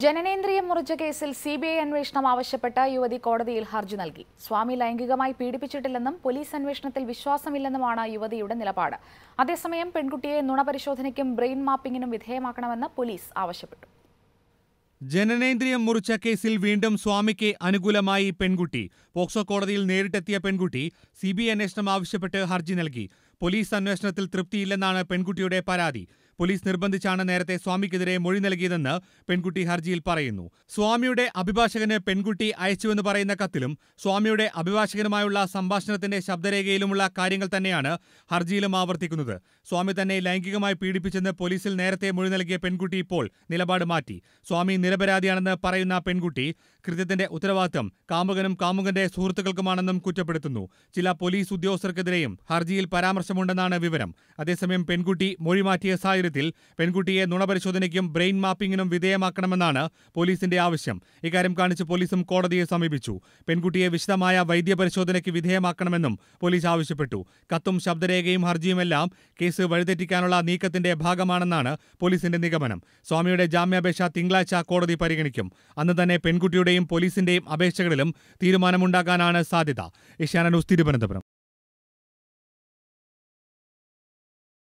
ജനനേന്ദ്രിയം മുറിച്ച കേസിൽ C B I അന്വേഷണം ആവശ്യപ്പെട്ട് യുവതി കോടതിയിൽ ഹർജി നൽകി സ്വാമി ലൈംഗികമായി പീഡിപ്പിച്ചിട്ടില്ലെന്നും പോലീസ് അന്വേഷണത്തിൽ വിശ്വാസമില്ലെന്നുമാണ് യുവതിയുടെ നിലപാട് അതേസമയം പെൺകുട്ടിയെ നുണപരിശോധനയ്ക്കും ബ്രെയിൻ മാപ്പിംഗിനും വിധേയമാക്കണമെന്ന് പോലീസ് ആവശ്യപ്പെട്ടു ജനനേന്ദ്രിയം മുറിച്ച കേസിൽ വീണ്ടും സ്വാമിക്ക് അനുകൂലമായി പെൺകുട്ടി പോക്സോ കോടതിയിൽ നേരിട്ടെത്തിയ പെൺകുട്ടി സി ബി ഐ അന്വേഷണം ആവശ്യപ്പെട്ട് ഹർജി നൽകി പോലീസ് അന്വേഷണത്തിൽ തൃപ്തിയില്ലെന്നാണ് പെൺകുട്ടിയുടെ പരാതി പോലീസ് നിർബന്ധിച്ചാണ് നേരത്തെ സ്വാമിക്കെതിരെ മൊഴി നൽകിയതെന്ന് പെൺകുട്ടി ഹർജിയിൽ പറയുന്നു സ്വാമിയുടെ അഭിഭാഷകന് പെൺകുട്ടി അയച്ചുവെന്ന് പറയുന്ന കത്തിലും സ്വാമിയുടെ അഭിഭാഷകനുമായുള്ള സംഭാഷണത്തിന്റെ ശബ്ദരേഖയിലുമുള്ള കാര്യങ്ങൾ തന്നെയാണ് ഹർജിയിലും ആവർത്തിക്കുന്നത് സ്വാമി തന്നെ ലൈംഗികമായി പീഡിപ്പിച്ചെന്ന് പോലീസിൽ നേരത്തെ മൊഴി നൽകിയ പെൺകുട്ടി ഇപ്പോൾ നിലപാട് മാറ്റി സ്വാമി നിരപരാധിയാണെന്ന് പറയുന്ന പെൺകുട്ടി കൃത്യത്തിന്റെ ഉത്തരവാദിത്തം കാമുകനും കാമുകന്റെ സുഹൃത്തുക്കൾക്കുമാണെന്നും കുറ്റപ്പെടുത്തുന്നു ചില പോലീസ് ഉദ്യോഗസ്ഥർക്കെതിരെയും ഹർജിയിൽ പരാമർശമുണ്ടെന്നാണ് വിവരം അതേസമയം പെൺകുട്ടി മൊഴി മാറ്റിയ സാഹചര്യത്തിൽ പെൺകുട്ടിയെ നുണപരിശോധനയ്ക്കും ബ്രെയിൻ മാപ്പിംഗിനും വിധേയമാക്കണമെന്നാണ് പോലീസിന്റെ ആവശ്യം ഇക്കാര്യം കാണിച്ച് പോലീസും കോടതിയെ സമീപിച്ചു പെൺകുട്ടിയെ വിശദമായ വൈദ്യപരിശോധനയ്ക്ക് വിധേയമാക്കണമെന്നും പോലീസ് ആവശ്യപ്പെട്ടു കത്തും ശബ്ദരേഖയും ഹർജിയുമെല്ലാം കേസ് വഴിതെറ്റിക്കാനുള്ള നീക്കത്തിന്റെ ഭാഗമാണെന്നാണ് പോലീസിന്റെ നിഗമനം സ്വാമിയുടെ ജാമ്യാപേക്ഷ തിങ്കളാഴ്ച കോടതി പരിഗണിക്കും അന്ന് തന്നെ പെൺകുട്ടിയുടെയും പോലീസിന്റെയും അപേക്ഷകളിലും തീരുമാനമുണ്ടാകാനാണ് സാധ്യത ഏഷ്യാന ന്യൂസ് തിരുവനന്തപുരം